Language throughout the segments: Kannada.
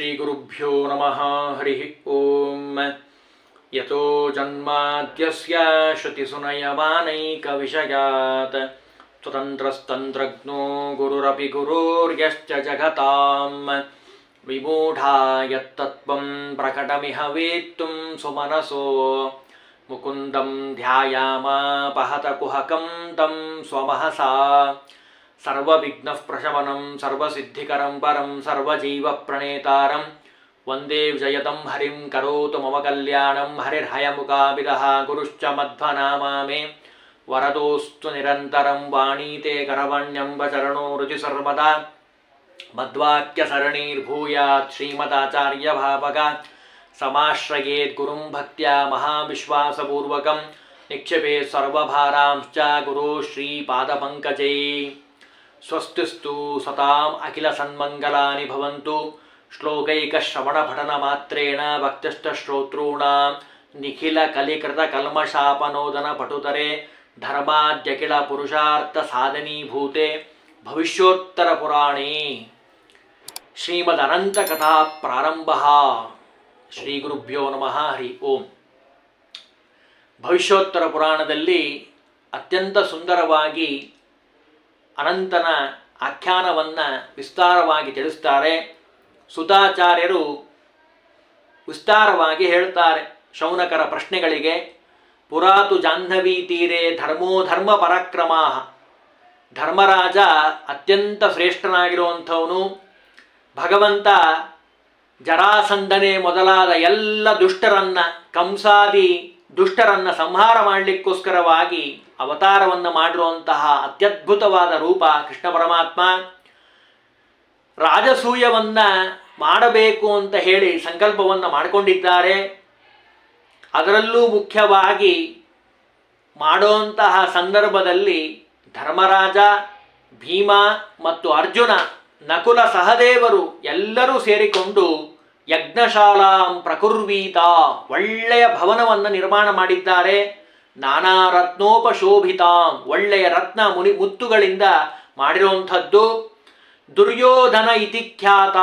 श्रीगुरुभ्यो नमः हरिः ॐ यतो जन्माद्यस्य श्रुतिसुनयमानैकविषयात् स्वतन्त्रस्तन्त्रज्ञो गुरुरपि गुरोर्यश्च जगतां विमूढा यत्तत्त्वं प्रकटमिह वेत्तुं सुमनसो मुकुन्दं ध्यायामापहतकुहकं तं स्वमहसा सर्वविघ्नः प्रशमनं सर्वसिद्धिकरं परं सर्वजीवप्रणेतारं वन्दे विजयतं हरिं करोतु मम कल्याणं हरिर्हयमुकाभिदः गुरुश्च मध्वनामा मे वरदोऽस्तु निरन्तरं वाणीते करवण्यम्बचरणो रुचि सर्वदा मद्वाक्यसरणीर्भूयात् श्रीमदाचार्यभावगा समाश्रयेत् गुरुं भक्त्या महाविश्वासपूर्वकं निक्षेपे सर्वभारांश्च गुरो श्रीपादपङ्कजे स्वस्तिस्तु सताम् अखिलसन्मङ्गलानि भवन्तु श्लोकैकश्रवणपठनमात्रेण भक्तिष्ठश्रोतॄणां निखिलकलिकृतकल्मषापनोदनपटुतरे धर्माद्यखिलपुरुषार्थसाधनीभूते भविष्योत्तरपुराणे श्रीमदनन्तकथाप्रारम्भः ಶ್ರೀಗುರುಭ್ಯೋ ನಮಃ ಹರಿ ಓಂ ಭವಿಷ್ಯೋತ್ತರ ಪುರಾಣದಲ್ಲಿ ಅತ್ಯಂತ ಸುಂದರವಾಗಿ ಅನಂತನ ಆಖ್ಯಾನವನ್ನು ವಿಸ್ತಾರವಾಗಿ ತಿಳಿಸ್ತಾರೆ ಸುತಾಚಾರ್ಯರು ವಿಸ್ತಾರವಾಗಿ ಹೇಳ್ತಾರೆ ಶೌನಕರ ಪ್ರಶ್ನೆಗಳಿಗೆ ಪುರಾತು ಜಾಹ್ನವಿ ತೀರೆ ಧರ್ಮೋ ಧರ್ಮ ಪರಾಕ್ರಮ ಧರ್ಮರಾಜ ಅತ್ಯಂತ ಶ್ರೇಷ್ಠನಾಗಿರುವಂಥವನು ಭಗವಂತ ಜರಾಸಂಧನೆ ಮೊದಲಾದ ಎಲ್ಲ ದುಷ್ಟರನ್ನ ಕಂಸಾದಿ ದುಷ್ಟರನ್ನ ಸಂಹಾರ ಮಾಡಲಿಕ್ಕೋಸ್ಕರವಾಗಿ ಅವತಾರವನ್ನು ಮಾಡಿರುವಂತಹ ಅತ್ಯದ್ಭುತವಾದ ರೂಪ ಕೃಷ್ಣ ಪರಮಾತ್ಮ ರಾಜಸೂಯವನ್ನ ಮಾಡಬೇಕು ಅಂತ ಹೇಳಿ ಸಂಕಲ್ಪವನ್ನು ಮಾಡಿಕೊಂಡಿದ್ದಾರೆ ಅದರಲ್ಲೂ ಮುಖ್ಯವಾಗಿ ಮಾಡುವಂತಹ ಸಂದರ್ಭದಲ್ಲಿ ಧರ್ಮರಾಜ ಭೀಮ ಮತ್ತು ಅರ್ಜುನ ನಕುಲ ಸಹದೇವರು ಎಲ್ಲರೂ ಸೇರಿಕೊಂಡು ಯಜ್ಞಶಾಲಾಂ ಪ್ರಕುರ್ವೀತ ಒಳ್ಳೆಯ ಭವನವನ್ನು ನಿರ್ಮಾಣ ಮಾಡಿದ್ದಾರೆ ನಾನಾ ರತ್ನೋಪಶೋಭಿತಾಂ ಒಳ್ಳೆಯ ರತ್ನ ಮುನಿ ಮುತ್ತುಗಳಿಂದ ಮಾಡಿರುವಂಥದ್ದು ದುರ್ಯೋಧನ ಇತಿ ಖ್ಯಾತ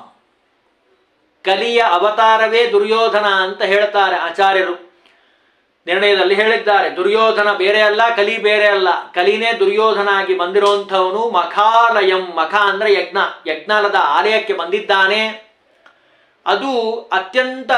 ಕಲಿಯ ಅವತಾರವೇ ದುರ್ಯೋಧನ ಅಂತ ಹೇಳ್ತಾರೆ ಆಚಾರ್ಯರು ನಿರ್ಣಯದಲ್ಲಿ ಹೇಳಿದ್ದಾರೆ ದುರ್ಯೋಧನ ಬೇರೆ ಅಲ್ಲ ಕಲಿ ಬೇರೆ ಅಲ್ಲ ಕಲಿನೇ ದುರ್ಯೋಧನ ಆಗಿ ಬಂದಿರುವಂಥವನು ಮಖಾಲಯಂ ಮಖ ಅಂದ್ರೆ ಯಜ್ಞ ಯಜ್ಞಾಲದ ಆಲಯಕ್ಕೆ ಬಂದಿದ್ದಾನೆ ಅದು ಅತ್ಯಂತ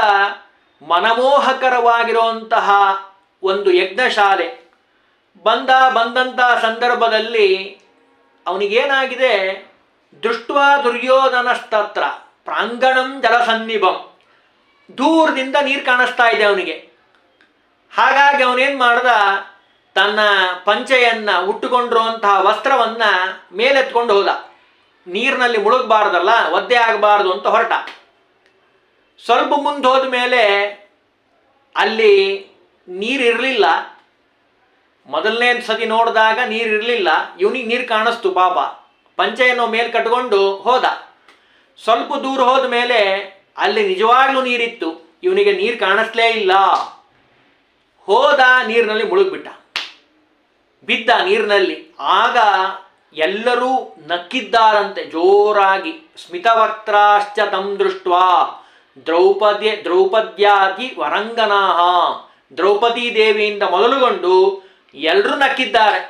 ಮನಮೋಹಕರವಾಗಿರುವಂತಹ ಒಂದು ಯಜ್ಞಶಾಲೆ ಬಂದ ಬಂದಂತಹ ಸಂದರ್ಭದಲ್ಲಿ ಅವನಿಗೇನಾಗಿದೆ ದೃಷ್ಟ್ವಾ ದುರ್ಯೋಧನಸ್ತತ್ರ ಪ್ರಾಂಗಣಂ ಜಲಸನ್ನಿಭಂ ದೂರದಿಂದ ನೀರು ಕಾಣಿಸ್ತಾ ಇದೆ ಅವನಿಗೆ ಹಾಗಾಗಿ ಅವನೇನು ಮಾಡ್ದ ತನ್ನ ಪಂಚೆಯನ್ನ ಉಟ್ಟುಕೊಂಡಿರುವಂತಹ ವಸ್ತ್ರವನ್ನ ಮೇಲೆತ್ಕೊಂಡು ಹೋದ ನೀರಿನಲ್ಲಿ ಮುಳುಗಬಾರ್ದಲ್ಲ ಒದ್ದೆ ಆಗಬಾರ್ದು ಅಂತ ಹೊರಟ ಸ್ವಲ್ಪ ಮುಂದೆ ಹೋದ ಮೇಲೆ ಅಲ್ಲಿ ನೀರಿರಲಿಲ್ಲ ಮೊದಲನೇ ಸತಿ ನೋಡಿದಾಗ ನೀರಿರಲಿಲ್ಲ ಇವನಿಗೆ ನೀರು ಕಾಣಿಸ್ತು ಪಾಪ ಪಂಚೆಯನ್ನು ಮೇಲೆ ಕಟ್ಕೊಂಡು ಹೋದ ಸ್ವಲ್ಪ ದೂರ ಹೋದ ಮೇಲೆ ಅಲ್ಲಿ ನಿಜವಾಗ್ಲೂ ನೀರಿತ್ತು ಇವನಿಗೆ ನೀರು ಕಾಣಿಸ್ಲೇ ಇಲ್ಲ ಹೋದ ನೀರಿನಲ್ಲಿ ಮುಳುಗ್ಬಿಟ್ಟ ಬಿದ್ದ ನೀರಿನಲ್ಲಿ ಆಗ ಎಲ್ಲರೂ ನಕ್ಕಿದ್ದಾರಂತೆ ಜೋರಾಗಿ ಸ್ಮಿತವಕ್ತ್ರಾಶ್ಚ ತಂ ದೃಷ್ಟ್ವಾ ದ್ರೌಪದಿ ದ್ರೌಪದ್ಯಾದಿ ವರಂಗನಾಹ ದ್ರೌಪದಿ ದೇವಿಯಿಂದ ಮೊದಲುಗೊಂಡು ಎಲ್ಲರೂ ನಕ್ಕಿದ್ದಾರೆ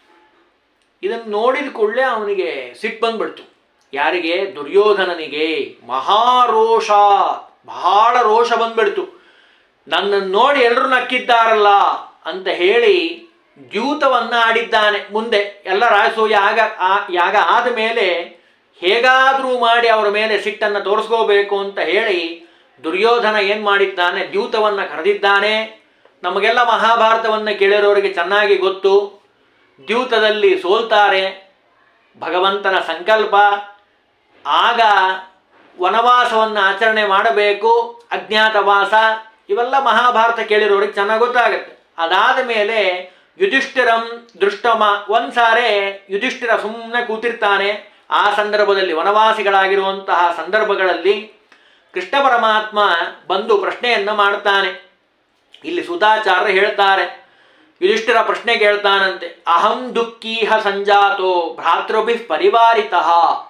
ಇದನ್ನು ನೋಡಿದ ಕೂಡಲೇ ಅವನಿಗೆ ಸಿಟ್ಟು ಬಂದ್ಬಿಡ್ತು ಯಾರಿಗೆ ದುರ್ಯೋಧನನಿಗೆ ಮಹಾರೋಷ ಬಹಳ ರೋಷ ಬಂದ್ಬಿಡ್ತು ನನ್ನನ್ನು ನೋಡಿ ಎಲ್ಲರೂ ನಕ್ಕಿದ್ದಾರಲ್ಲ ಅಂತ ಹೇಳಿ ದ್ಯೂತವನ್ನ ಆಡಿದ್ದಾನೆ ಮುಂದೆ ಎಲ್ಲ ರಾಜಸೂಯ ಆಗ ಯಾಗ ಆದ ಮೇಲೆ ಹೇಗಾದರೂ ಮಾಡಿ ಅವರ ಮೇಲೆ ಸಿಟ್ಟನ್ನು ತೋರಿಸ್ಕೋಬೇಕು ಅಂತ ಹೇಳಿ ದುರ್ಯೋಧನ ಏನು ಮಾಡಿದ್ದಾನೆ ದ್ಯೂತವನ್ನು ಕರೆದಿದ್ದಾನೆ ನಮಗೆಲ್ಲ ಮಹಾಭಾರತವನ್ನು ಕೇಳಿರೋರಿಗೆ ಚೆನ್ನಾಗಿ ಗೊತ್ತು ದ್ಯೂತದಲ್ಲಿ ಸೋಲ್ತಾರೆ ಭಗವಂತನ ಸಂಕಲ್ಪ ಆಗ ವನವಾಸವನ್ನು ಆಚರಣೆ ಮಾಡಬೇಕು ಅಜ್ಞಾತವಾಸ ಇವೆಲ್ಲ ಮಹಾಭಾರತ ಕೇಳಿರೋರಿಗೆ ಚೆನ್ನಾಗಿ ಗೊತ್ತಾಗುತ್ತೆ ಅದಾದ ಮೇಲೆ ಯುಧಿಷ್ಠಿರಂ ದೃಷ್ಟಮ ಒಂದ್ಸಾರೆ ಯುಧಿಷ್ಠಿರ ಸುಮ್ಮನೆ ಕೂತಿರ್ತಾನೆ ಆ ಸಂದರ್ಭದಲ್ಲಿ ವನವಾಸಿಗಳಾಗಿರುವಂತಹ ಸಂದರ್ಭಗಳಲ್ಲಿ ಕೃಷ್ಣ ಪರಮಾತ್ಮ ಬಂದು ಪ್ರಶ್ನೆಯನ್ನ ಮಾಡ್ತಾನೆ ಇಲ್ಲಿ ಸುತಾಚಾರ್ಯ ಹೇಳ್ತಾರೆ ಯುಧಿಷ್ಠಿರ ಪ್ರಶ್ನೆ ಕೇಳ್ತಾನಂತೆ ಅಹಂ ದುಃಖೀಹ ಸಂಜಾತೋ ಭ್ರಾತೃಭಿ ಪರಿವಾರಿತಃ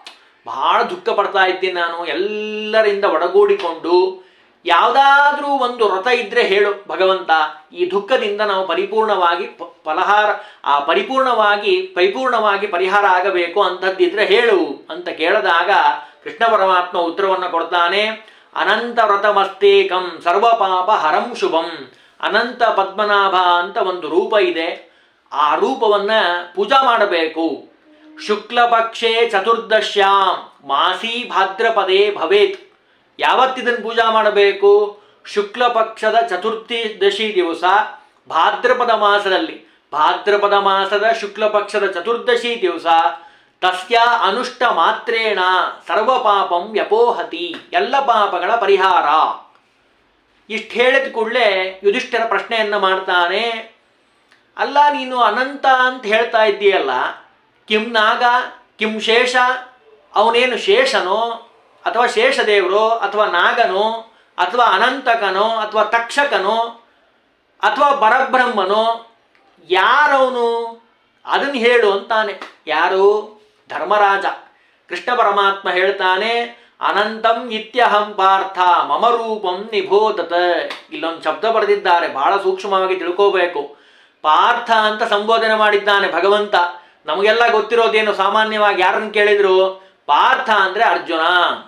ಬಹಳ ದುಃಖ ಪಡ್ತಾ ಇದ್ದೀನಿ ನಾನು ಎಲ್ಲರಿಂದ ಒಡಗೂಡಿಕೊಂಡು ಯಾವುದಾದ್ರೂ ಒಂದು ವ್ರತ ಇದ್ರೆ ಹೇಳು ಭಗವಂತ ಈ ದುಃಖದಿಂದ ನಾವು ಪರಿಪೂರ್ಣವಾಗಿ ಪ- ಫಲಹಾರ ಆ ಪರಿಪೂರ್ಣವಾಗಿ ಪರಿಪೂರ್ಣವಾಗಿ ಪರಿಹಾರ ಆಗಬೇಕು ಅಂಥದ್ದಿದ್ರೆ ಹೇಳು ಅಂತ ಕೇಳಿದಾಗ ಕೃಷ್ಣ ಪರಮಾತ್ಮ ಉತ್ತರವನ್ನು ಕೊಡ್ತಾನೆ ಅನಂತ ವ್ರತಮಸ್ತೇಕಂ ಸರ್ವಪಾಪ ಹರಂ ಶುಭಂ ಅನಂತ ಪದ್ಮನಾಭ ಅಂತ ಒಂದು ರೂಪ ಇದೆ ಆ ರೂಪವನ್ನ ಪೂಜಾ ಮಾಡಬೇಕು ಶುಕ್ಲ ಪಕ್ಷೆ ಚತುರ್ದಶ್ಯಾಂ ಮಾಸಿ ಭಾದ್ರಪದೇ ಭವೇತ್ ಯಾವತ್ತಿದನ್ನು ಪೂಜಾ ಮಾಡಬೇಕು ಶುಕ್ಲ ಪಕ್ಷದ ಚತುರ್ಥಿ ದಶಿ ದಿವಸ ಭಾದ್ರಪದ ಮಾಸದಲ್ಲಿ ಭಾದ್ರಪದ ಮಾಸದ ಶುಕ್ಲ ಪಕ್ಷದ ಚತುರ್ದಶಿ ದಿವಸ ತಸ್ಯ ಅನುಷ್ಟ ಮಾತ್ರೇಣ ಸರ್ವ ಪಾಪಂ ವ್ಯಪೋಹತಿ ಎಲ್ಲ ಪಾಪಗಳ ಪರಿಹಾರ ಇಷ್ಟು ಹೇಳಿದ ಕೂಡಲೇ ಯುಧಿಷ್ಠರ ಪ್ರಶ್ನೆಯನ್ನು ಮಾಡ್ತಾನೆ ಅಲ್ಲ ನೀನು ಅನಂತ ಅಂತ ಹೇಳ್ತಾ ಇದ್ದೀಯಲ್ಲ ಕಿಂ ನಾಗ ಕಿಂ ಶೇಷ ಅವನೇನು ಶೇಷನೋ ಅಥವಾ ಶೇಷದೇವರು ಅಥವಾ ನಾಗನೋ ಅಥವಾ ಅನಂತಕನೋ ಅಥವಾ ತಕ್ಷಕನೋ ಅಥವಾ ಪರಬ್ರಹ್ಮನೋ ಯಾರವನು ಅದನ್ನು ಹೇಳು ಅಂತಾನೆ ಯಾರು ಧರ್ಮರಾಜ ಕೃಷ್ಣ ಪರಮಾತ್ಮ ಹೇಳ್ತಾನೆ ಅನಂತಂ ಇತ್ಯಹಂ ಪಾರ್ಥ ಮಮ ರೂಪಂ ನಿಬೋಧತ ಇಲ್ಲೊಂದು ಶಬ್ದ ಬರೆದಿದ್ದಾರೆ ಬಹಳ ಸೂಕ್ಷ್ಮವಾಗಿ ತಿಳ್ಕೋಬೇಕು ಪಾರ್ಥ ಅಂತ ಸಂಬೋಧನೆ ಮಾಡಿದ್ದಾನೆ ಭಗವಂತ ನಮಗೆಲ್ಲ ಗೊತ್ತಿರೋದೇನು ಸಾಮಾನ್ಯವಾಗಿ ಯಾರನ್ನು ಕೇಳಿದ್ರು ಪಾರ್ಥ ಅಂದ್ರೆ ಅರ್ಜುನ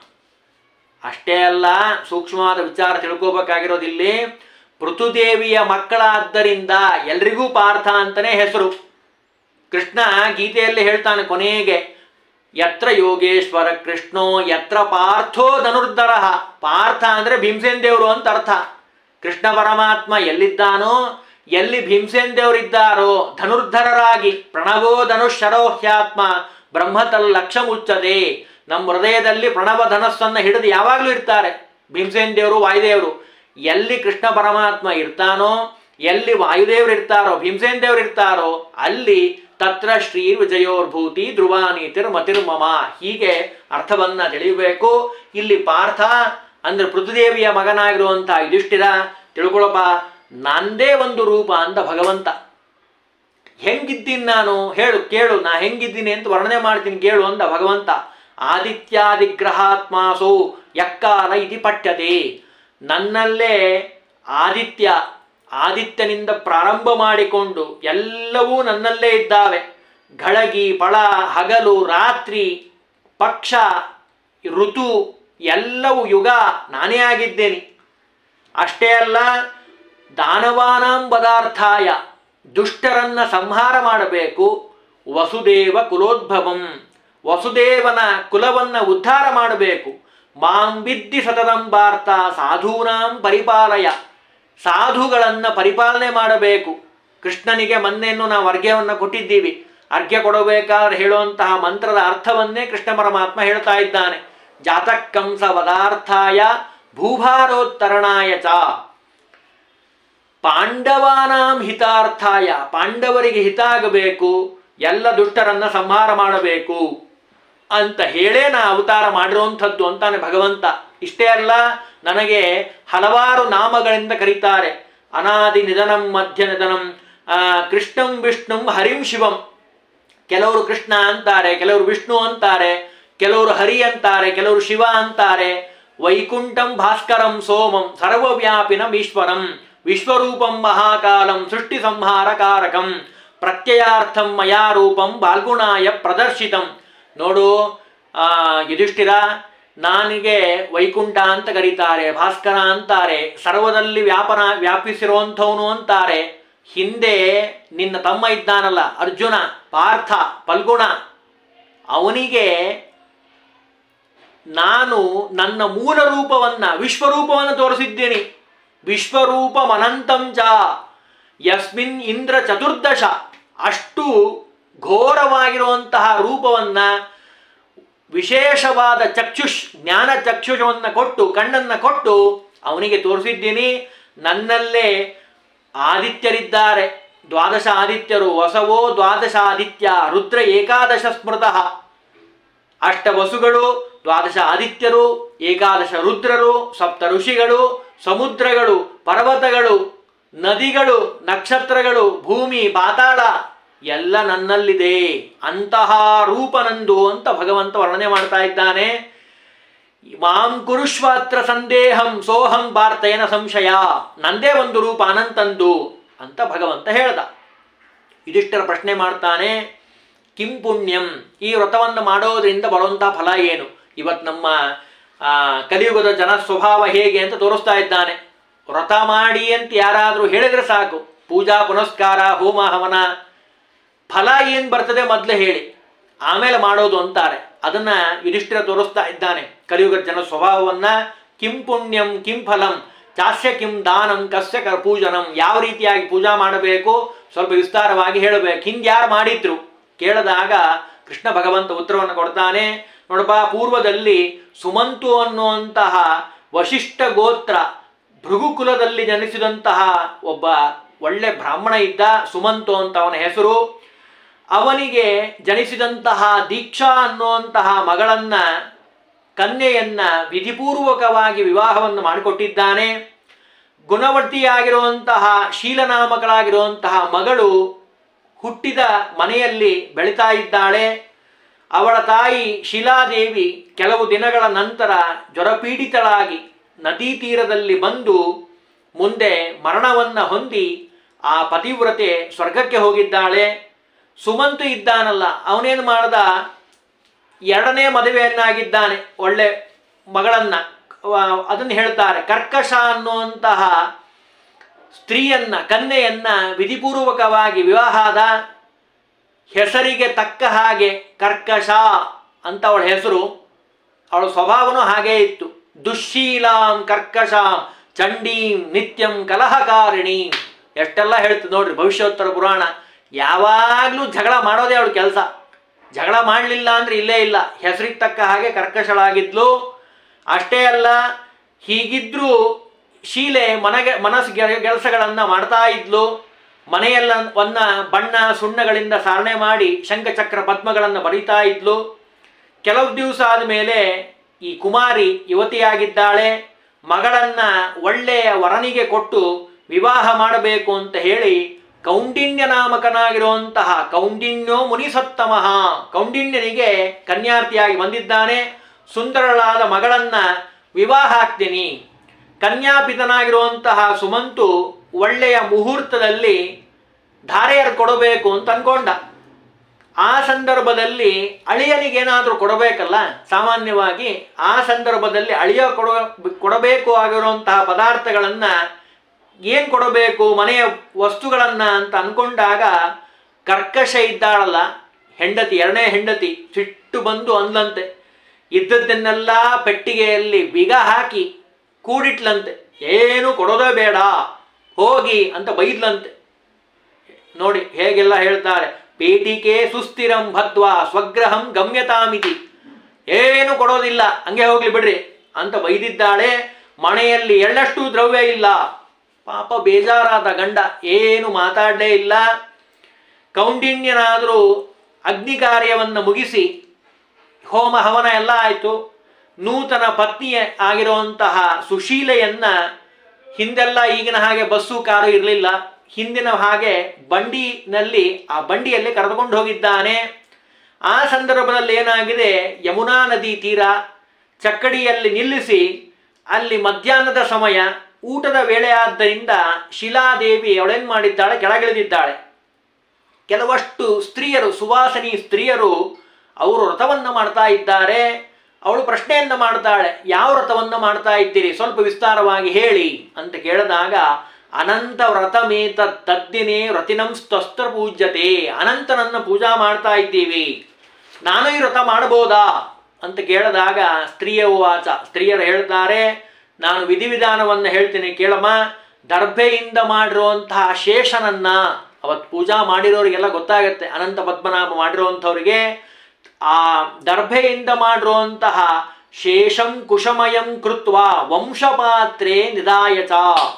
ಅಷ್ಟೇ ಅಲ್ಲ ಸೂಕ್ಷ್ಮವಾದ ವಿಚಾರ ತಿಳ್ಕೋಬೇಕಾಗಿರೋದಿಲ್ಲಿ ಪೃಥುದೇವಿಯ ಮಕ್ಕಳಾದ್ದರಿಂದ ಎಲ್ರಿಗೂ ಪಾರ್ಥ ಅಂತಲೇ ಹೆಸರು ಕೃಷ್ಣ ಗೀತೆಯಲ್ಲಿ ಹೇಳ್ತಾನೆ ಕೊನೆಗೆ ಯತ್ರ ಯೋಗೇಶ್ವರ ಕೃಷ್ಣೋ ಯತ್ರ ಪಾರ್ಥೋ ಧನುರ್ಧರ ಪಾರ್ಥ ಅಂದ್ರೆ ಭೀಮಸೇನ್ ದೇವರು ಅಂತ ಅರ್ಥ ಕೃಷ್ಣ ಪರಮಾತ್ಮ ಎಲ್ಲಿದ್ದಾನೋ ಎಲ್ಲಿ ಭೀಮಸೇನ್ ದೇವರಿದ್ದಾರೋ ಧನುರ್ಧರರಾಗಿ ಪ್ರಣವೋ ಧನುಷರೋ ಹ್ಯಾತ್ಮ ಬ್ರಹ್ಮತಲ್ ಲಕ್ಷ ಮುಚ್ಚದೆ ನಮ್ಮ ಹೃದಯದಲ್ಲಿ ಪ್ರಣವ ಧನಸ್ಸನ್ನು ಹಿಡಿದು ಯಾವಾಗಲೂ ಇರ್ತಾರೆ ಭೀಮಸೇನ್ ದೇವರು ವಾಯುದೇವರು ಎಲ್ಲಿ ಕೃಷ್ಣ ಪರಮಾತ್ಮ ಇರ್ತಾನೋ ಎಲ್ಲಿ ವಾಯುದೇವರು ಇರ್ತಾರೋ ಭೀಮಸೇನ್ ದೇವರು ಇರ್ತಾರೋ ಅಲ್ಲಿ ತತ್ರ ಶ್ರೀ ವಿಜಯೋರ್ಭೂತಿ ಧ್ರುವಾನೀತಿರ್ ಮತಿರ್ಮಮ ಹೀಗೆ ಅರ್ಥವನ್ನ ತಿಳಿಯಬೇಕು ಇಲ್ಲಿ ಪಾರ್ಥ ಅಂದ್ರೆ ಪೃಥ್ವಿದೇವಿಯ ಮಗನಾಗಿರುವಂತಹ ಯುಧಿಷ್ಠಿರ ತಿಳ್ಕೊಳಪ್ಪ ನಂದೇ ಒಂದು ರೂಪ ಅಂತ ಭಗವಂತ ಹೆಂಗಿದ್ದೀನಿ ನಾನು ಹೇಳು ಕೇಳು ನಾ ಹೆಂಗಿದ್ದೀನಿ ಅಂತ ವರ್ಣನೆ ಮಾಡ್ತೀನಿ ಕೇಳು ಅಂದ ಭಗವಂತ ಆದಿತ್ಯಾದಿಗ್ರಹಾತ್ಮಾಸೋ ಯಕ್ಕಾಲ ಇತಿ ಪಠ್ಯತೆ ನನ್ನಲ್ಲೇ ಆದಿತ್ಯ ಆದಿತ್ಯನಿಂದ ಪ್ರಾರಂಭ ಮಾಡಿಕೊಂಡು ಎಲ್ಲವೂ ನನ್ನಲ್ಲೇ ಇದ್ದಾವೆ ಘಳಗಿ ಪಳ ಹಗಲು ರಾತ್ರಿ ಪಕ್ಷ ಋತು ಎಲ್ಲವೂ ಯುಗ ನಾನೇ ಆಗಿದ್ದೇನೆ ಅಷ್ಟೇ ಅಲ್ಲ ದಾನವಾನಾಂ ಪದಾರ್ಥಾಯ ದುಷ್ಟರನ್ನ ಸಂಹಾರ ಮಾಡಬೇಕು ವಸುದೇವ ಕುಲೋದ್ಭವಂ ವಸುದೇವನ ಕುಲವನ್ನ ಉದ್ಧಾರ ಮಾಡಬೇಕು ಮಾಂ ವಿದ್ಧಿ ಸತತಂ ವಾರ್ತ ಸಾಧೂನಾಂ ಪರಿಪಾಲಯ ಸಾಧುಗಳನ್ನ ಪರಿಪಾಲನೆ ಮಾಡಬೇಕು ಕೃಷ್ಣನಿಗೆ ಮೊನ್ನೆಯನ್ನು ನಾವು ಅರ್ಘ್ಯವನ್ನು ಕೊಟ್ಟಿದ್ದೀವಿ ಅರ್ಘ್ಯ ಕೊಡಬೇಕಾದ್ರೆ ಹೇಳುವಂತಹ ಮಂತ್ರದ ಅರ್ಥವನ್ನೇ ಕೃಷ್ಣ ಪರಮಾತ್ಮ ಹೇಳ್ತಾ ಇದ್ದಾನೆ ಜಾತಕ್ಕಂಸ ವದಾರ್ಥಾಯ ಭೂಭಾರೋತ್ತರಣಾಯ ಚ ಪಾಂಡವಾನಾಂ ಹಿತಾರ್ಥಾಯ ಪಾಂಡವರಿಗೆ ಹಿತ ಆಗಬೇಕು ಎಲ್ಲ ದುಷ್ಟರನ್ನ ಸಂಹಾರ ಮಾಡಬೇಕು ಅಂತ ಹೇಳೇ ನಾ ಅವತಾರ ಮಾಡಿರುವಂಥದ್ದು ಅಂತಾನೆ ಭಗವಂತ ಇಷ್ಟೇ ಅಲ್ಲ ನನಗೆ ಹಲವಾರು ನಾಮಗಳಿಂದ ಕರೀತಾರೆ ಅನಾದಿ ನಿಧನಂ ಮಧ್ಯ ನಿಧನಂ ಆ, ಕೃಷ್ಣಂ ವಿಷ್ಣುಂ ಹರಿಂ ಶಿವಂ ಕೆಲವರು ಕೃಷ್ಣ ಅಂತಾರೆ ಕೆಲವರು ವಿಷ್ಣು ಅಂತಾರೆ ಕೆಲವರು ಹರಿ ಅಂತಾರೆ ಕೆಲವರು ಶಿವ ಅಂತಾರೆ ವೈಕುಂಠಂ ಭಾಸ್ಕರಂ ಸೋಮಂ ಸರ್ವವ್ಯಾಪಿನಂ ಈಶ್ವರಂ ವಿಶ್ವರೂಪಂ ಮಹಾಕಾಲಂ ಸೃಷ್ಟಿ ಸಂಹಾರ ಕಾರಕಂ ಪ್ರತ್ಯಯಾರ್ಥಂ ಮಯಾ ರೂಪಂ ಬಾಲ್ಗುಣಾಯ ಪ್ರದರ್ಶಿತಂ ನೋಡು ಆ, ಯುಧಿಷ್ಠಿರ ನನಗೆ ವೈಕುಂಠ ಅಂತ ಕರೀತಾರೆ ಭಾಸ್ಕರ ಅಂತಾರೆ ಸರ್ವದಲ್ಲಿ ವ್ಯಾಪನ ವ್ಯಾಪಿಸಿರುವಂಥವನು ಅಂತಾರೆ ಹಿಂದೆ ನಿನ್ನ ತಮ್ಮ ಇದ್ದಾನಲ್ಲ ಅರ್ಜುನ ಪಾರ್ಥ ಫಲ್ಗುಣ ಅವನಿಗೆ ನಾನು ನನ್ನ ಮೂಲ ರೂಪವನ್ನ ವಿಶ್ವರೂಪವನ್ನು ತೋರಿಸಿದ್ದೇನೆ ವಿಶ್ವರೂಪಮನಂತಂ ಚ ಯಸ್ಮಿನ್ ಇಂದ್ರ ಚತುರ್ದಶ ಅಷ್ಟು ಘೋರವಾಗಿರುವಂತಹ ರೂಪವನ್ನ ವಿಶೇಷವಾದ ಚಕ್ಷುಷ್ ಜ್ಞಾನ ಚಕ್ಷುಷವನ್ನು ಕೊಟ್ಟು ಕಣ್ಣನ್ನು ಕೊಟ್ಟು ಅವನಿಗೆ ತೋರಿಸಿದ್ದೀನಿ ನನ್ನಲ್ಲೇ ಆದಿತ್ಯರಿದ್ದಾರೆ ದ್ವಾದಶ ಆದಿತ್ಯರು ವಸವೋ ದ್ವಾದಶ ಆದಿತ್ಯ ರುದ್ರ ಏಕಾದಶ ಸ್ಮೃತಃ ಅಷ್ಟ ವಸುಗಳು ದ್ವಾದಶ ಆದಿತ್ಯರು ಏಕಾದಶ ರುದ್ರರು ಸಪ್ತ ಋಷಿಗಳು ಸಮುದ್ರಗಳು ಪರ್ವತಗಳು ನದಿಗಳು ನಕ್ಷತ್ರಗಳು ಭೂಮಿ ಪಾತಾಳ ಎಲ್ಲ ನನ್ನಲ್ಲಿದೆ ಅಂತಹ ರೂಪ ನಂದು ಅಂತ ಭಗವಂತ ವರ್ಣನೆ ಮಾಡ್ತಾ ಇದ್ದಾನೆ ಮಾಂ ಕುರುಷ್ವಾತ್ರ ಸಂದೇಹಂ ಸೋಹಂ ಭಾರ್ತೇನ ಸಂಶಯ ನಂದೇ ಒಂದು ರೂಪ ಅನಂತಂದು ಅಂತ ಭಗವಂತ ಹೇಳ್ದ ಯುಧಿಷ್ಠರ ಪ್ರಶ್ನೆ ಮಾಡ್ತಾನೆ ಕಿಂ ಪುಣ್ಯಂ ಈ ವ್ರತವನ್ನು ಮಾಡೋದ್ರಿಂದ ಬರುವಂತಹ ಫಲ ಏನು ಇವತ್ತು ನಮ್ಮ ಆ, ಕಲಿಯುಗದ ಜನ ಸ್ವಭಾವ ಹೇಗೆ ಅಂತ ತೋರಿಸ್ತಾ ಇದ್ದಾನೆ ವ್ರತ ಮಾಡಿ ಅಂತ ಯಾರಾದರೂ ಹೇಳಿದ್ರೆ ಸಾಕು ಪೂಜಾ ಪುನಸ್ಕಾರ ಹೋಮ ಹವನ ಫಲ ಏನು ಬರ್ತದೆ ಮೊದಲೇ ಹೇಳಿ ಆಮೇಲೆ ಮಾಡೋದು ಅಂತಾರೆ ಅದನ್ನ ಯುಧಿಷ್ಠಿರ ತೋರಿಸ್ತಾ ಇದ್ದಾನೆ ಕಲಿಯುಗದ ಜನ ಸ್ವಭಾವವನ್ನ ಕಿಂ ಪುಣ್ಯಂ ಕಿಂ ಫಲಂ ಚಾಸ್ಯ ಕಿಂ ದಾನಂ ಕಸ್ಯ ಕ ಪೂಜನಂ ಯಾವ ರೀತಿಯಾಗಿ ಪೂಜಾ ಮಾಡಬೇಕು ಸ್ವಲ್ಪ ವಿಸ್ತಾರವಾಗಿ ಹೇಳಬೇಕು ಹಿಂದೆ ಯಾರು ಮಾಡಿದ್ರು ಕೇಳಿದಾಗ ಕೃಷ್ಣ ಭಗವಂತ ಉತ್ತರವನ್ನು ಕೊಡ್ತಾನೆ ನೋಡಪ್ಪ ಪೂರ್ವದಲ್ಲಿ ಸುಮಂತು ಅನ್ನುವಂತಹ ವಶಿಷ್ಠ ಗೋತ್ರ ಭೃಗುಕುಲದಲ್ಲಿ ಜನಿಸಿದಂತಹ ಒಬ್ಬ ಒಳ್ಳೆ ಬ್ರಾಹ್ಮಣ ಇದ್ದ ಸುಮಂತು ಅಂತ ಅವನ ಹೆಸರು ಅವನಿಗೆ ಜನಿಸಿದಂತಹ ದೀಕ್ಷಾ ಅನ್ನುವಂತಹ ಮಗಳನ್ನ ಕನ್ಯೆಯನ್ನ ವಿಧಿಪೂರ್ವಕವಾಗಿ ವಿವಾಹವನ್ನು ಮಾಡಿಕೊಟ್ಟಿದ್ದಾನೆ ಗುಣವರ್ತಿಯಾಗಿರುವಂತಹ ಶೀಲನಾಮಕಳಾಗಿರುವಂತಹ ಮಗಳು ಹುಟ್ಟಿದ ಮನೆಯಲ್ಲಿ ಬೆಳೀತಾ ಇದ್ದಾಳೆ ಅವಳ ತಾಯಿ ಶಿಲಾದೇವಿ ಕೆಲವು ದಿನಗಳ ನಂತರ ಜ್ವರಪೀಡಿತಳಾಗಿ ನದಿ ತೀರದಲ್ಲಿ ಬಂದು ಮುಂದೆ ಮರಣವನ್ನು ಹೊಂದಿ ಆ ಪತಿವ್ರತೆ ಸ್ವರ್ಗಕ್ಕೆ ಹೋಗಿದ್ದಾಳೆ ಸುಮಂತು ಇದ್ದಾನಲ್ಲ ಅವನೇನು ಮಾಡ್ದ ಎರಡನೇ ಮದುವೆಯನ್ನಾಗಿದ್ದಾನೆ ಒಳ್ಳೆ ಮಗಳನ್ನ ವ- ಅದನ್ನು ಹೇಳ್ತಾರೆ ಕರ್ಕಶ ಅನ್ನುವಂತಹ ಸ್ತ್ರೀಯನ್ನ ಕನ್ಯೆಯನ್ನ ವಿಧಿಪೂರ್ವಕವಾಗಿ ವಿವಾಹದ ಹೆಸರಿಗೆ ತಕ್ಕ ಹಾಗೆ ಕರ್ಕಶ ಅಂತ ಅವಳ ಹೆಸರು ಅವಳ ಸ್ವಭಾವನೂ ಹಾಗೇ ಇತ್ತು ದುಶ್ಶೀಲಾಂ ಕರ್ಕಶಾಂ ಚಂಡೀಂ ನಿತ್ಯಂ ಕಲಹಕಾರಿಣಿ ಎಷ್ಟೆಲ್ಲ ಹೇಳ್ತದೆ ನೋಡ್ರಿ ಭವಿಷ್ಯೋತ್ತರ ಪುರಾಣ ಯಾವಾಗಲೂ ಜಗಳ ಮಾಡೋದೇ ಅವಳ ಕೆಲಸ ಜಗಳ ಮಾಡಲಿಲ್ಲ ಅಂದ್ರೆ ಇಲ್ಲೇ ಇಲ್ಲ ಹೆಸರಿಗೆ ತಕ್ಕ ಹಾಗೆ ಕರ್ಕಶಳಾಗಿದ್ಲು ಅಷ್ಟೇ ಅಲ್ಲ ಹೀಗಿದ್ರೂ ಶೀಲೆ ಮನಗೆ ಮನಸ್ಸು ಕೆಲಸಗಳನ್ನು ಮಾಡ್ತಾ ಇದ್ಲು ಮನೆಯಲ್ಲ ವನ್ನ ಬಣ್ಣ ಸುಣ್ಣಗಳಿಂದ ಸಾರಣೆ ಮಾಡಿ ಶಂಖಚಕ್ರ ಪದ್ಮಗಳನ್ನು ಬರಿತಾ ಇದ್ಲು ಕೆಲವು ದಿವಸ ಆದಮೇಲೆ ಈ ಕುಮಾರಿ ಯುವತಿಯಾಗಿದ್ದಾಳೆ ಮಗಳನ್ನ ಒಳ್ಳೆಯ ವರನಿಗೆ ಕೊಟ್ಟು ವಿವಾಹ ಮಾಡಬೇಕು ಅಂತ ಹೇಳಿ ಕೌಂಡಿನ್ಯ ನಾಮಕನಾಗಿರುವಂತಹ ಕೌಂಡಿನ್ಯೋ ಮುನಿಸತ್ತಮಃ ಕೌಂಡಿನ್ಯನಿಗೆ ಕನ್ಯಾರ್ಥಿಯಾಗಿ ಬಂದಿದ್ದಾನೆ ಸುಂದರಳಾದ ಮಗಳನ್ನ ವಿವಾಹ ಆಗ್ತೀನಿ ಕನ್ಯಾಪಿತನಾಗಿರುವಂತಹ ಸುಮಂತು ಒಳ್ಳೆಯ ಮುಹೂರ್ತದಲ್ಲಿ ಧಾರೆ ಎರ್ದ್ ಕೊಡಬೇಕು ಅಂತ ಅನ್ಕೊಂಡ ಆ ಸಂದರ್ಭದಲ್ಲಿ ಅಳಿಯನಿಗೇನಾದರೂ ಕೊಡಬೇಕಲ್ಲ ಸಾಮಾನ್ಯವಾಗಿ ಆ ಸಂದರ್ಭದಲ್ಲಿ ಅಳಿಯ ಕೊಡ ಕೊಡಬೇಕು ಆಗಿರುವಂತಹ ಪದಾರ್ಥಗಳನ್ನು ಏನು ಕೊಡಬೇಕು ಮನೆಯ ವಸ್ತುಗಳನ್ನು ಅಂತ ಅನ್ಕೊಂಡಾಗ ಕರ್ಕಶ ಇದ್ದಾಳಲ್ಲ ಹೆಂಡತಿ ಎರಡನೇ ಹೆಂಡತಿ ಸಿಟ್ಟು ಬಂದು ಅಂದ್ಲಂತೆ ಇದ್ದದ್ದನ್ನೆಲ್ಲ ಪೆಟ್ಟಿಗೆಯಲ್ಲಿ ಬಿಗ ಹಾಕಿ ಕೂಡಿಟ್ಲಂತೆ ಏನು ಕೊಡೋದೇ ಬೇಡ ಹೋಗಿ ಅಂತ ಬೈದ್ಲಂತೆ ನೋಡಿ ಹೇಗೆಲ್ಲ ಹೇಳ್ತಾರೆ ಪೇಟಿಕೆ ಸುಸ್ಥಿರಂ ಭದ್ವಾ ಸ್ವಗ್ರಹಂ ಗಮ್ಯತಾಮಿತಿ ಏನು ಕೊಡೋದಿಲ್ಲ ಹಂಗೆ ಹೋಗ್ಲಿ ಬಿಡ್ರಿ ಅಂತ ಬೈದಿದ್ದಾಳೆ ಮನೆಯಲ್ಲಿ ಎಳ್ಳಷ್ಟು ದ್ರವ್ಯ ಇಲ್ಲ ಪಾಪ ಬೇಜಾರಾದ ಗಂಡ ಏನು ಮಾತಾಡಲೇ ಇಲ್ಲ ಕೌಂಡಿನ್ಯನಾದರೂ ಅಗ್ನಿ ಕಾರ್ಯವನ್ನು ಮುಗಿಸಿ ಹೋಮ ಹವನ ಎಲ್ಲ ಆಯಿತು ನೂತನ ಪತ್ನಿ ಆಗಿರುವಂತಹ ಸುಶೀಲೆಯನ್ನ ಹಿಂದೆಲ್ಲ ಈಗಿನ ಹಾಗೆ ಬಸ್ಸು ಕಾರು ಇರಲಿಲ್ಲ ಹಿಂದಿನ ಹಾಗೆ ಬಂಡಿನಲ್ಲಿ ಆ ಬಂಡಿಯಲ್ಲಿ ಕರೆದುಕೊಂಡು ಹೋಗಿದ್ದಾನೆ ಆ ಸಂದರ್ಭದಲ್ಲಿ ಏನಾಗಿದೆ ಯಮುನಾ ನದಿ ತೀರ ಚಕ್ಕಡಿಯಲ್ಲಿ ನಿಲ್ಲಿಸಿ ಅಲ್ಲಿ ಮಧ್ಯಾಹ್ನದ ಸಮಯ ಊಟದ ವೇಳೆ ಆದ್ದರಿಂದ ಶಿಲಾದೇವಿ ಅವಳೇನು ಮಾಡಿದ್ದಾಳೆ ಕೆಳಗಿಳಿದಿದ್ದಾಳೆ ಕೆಲವಷ್ಟು ಸ್ತ್ರೀಯರು ಸುವಾಸನಿ ಸ್ತ್ರೀಯರು ಅವರು ವ್ರತವನ್ನು ಮಾಡ್ತಾ ಇದ್ದಾರೆ ಅವಳು ಪ್ರಶ್ನೆಯನ್ನು ಮಾಡ್ತಾಳೆ ಯಾವ ವ್ರತವನ್ನು ಮಾಡ್ತಾ ಇದ್ದೀರಿ ಸ್ವಲ್ಪ ವಿಸ್ತಾರವಾಗಿ ಹೇಳಿ ಅಂತ ಕೇಳಿದಾಗ ಅನಂತ ವ್ರತಮೇತ ತದ್ದಿನೇ ವ್ರತಿನಂ ಸ್ತಸ್ತ್ರ ಪೂಜ್ಯತೆ ಅನಂತನನ್ನ ಪೂಜಾ ಮಾಡ್ತಾ ಇದ್ದೀವಿ ನಾನು ಈ ವ್ರತ ಮಾಡಬಹುದಾ ಅಂತ ಕೇಳಿದಾಗ ಸ್ತ್ರೀಯ ವಾಚ ಸ್ತ್ರೀಯರು ಹೇಳ್ತಾರೆ ನಾನು ವಿಧಿವಿಧಾನವನ್ನು ಹೇಳ್ತೀನಿ ಕೇಳಮ್ಮ ದರ್ಭೆಯಿಂದ ಮಾಡಿರುವಂತಹ ಶೇಷನನ್ನ ಅವತ್ತು ಪೂಜಾ ಮಾಡಿರೋರಿಗೆಲ್ಲ ಗೊತ್ತಾಗತ್ತೆ ಅನಂತ ಪದ್ಮನಾಭ ಮಾಡಿರುವಂಥವ್ರಿಗೆ ಆ ದರ್ಭೆಯಿಂದ ಮಾಡಿರುವಂತಹ ಶೇಷಂ ಕುಶಮಯಂ ಕೃತ್ವ ವಂಶಪಾತ್ರೆ ನಿದಾಯಚ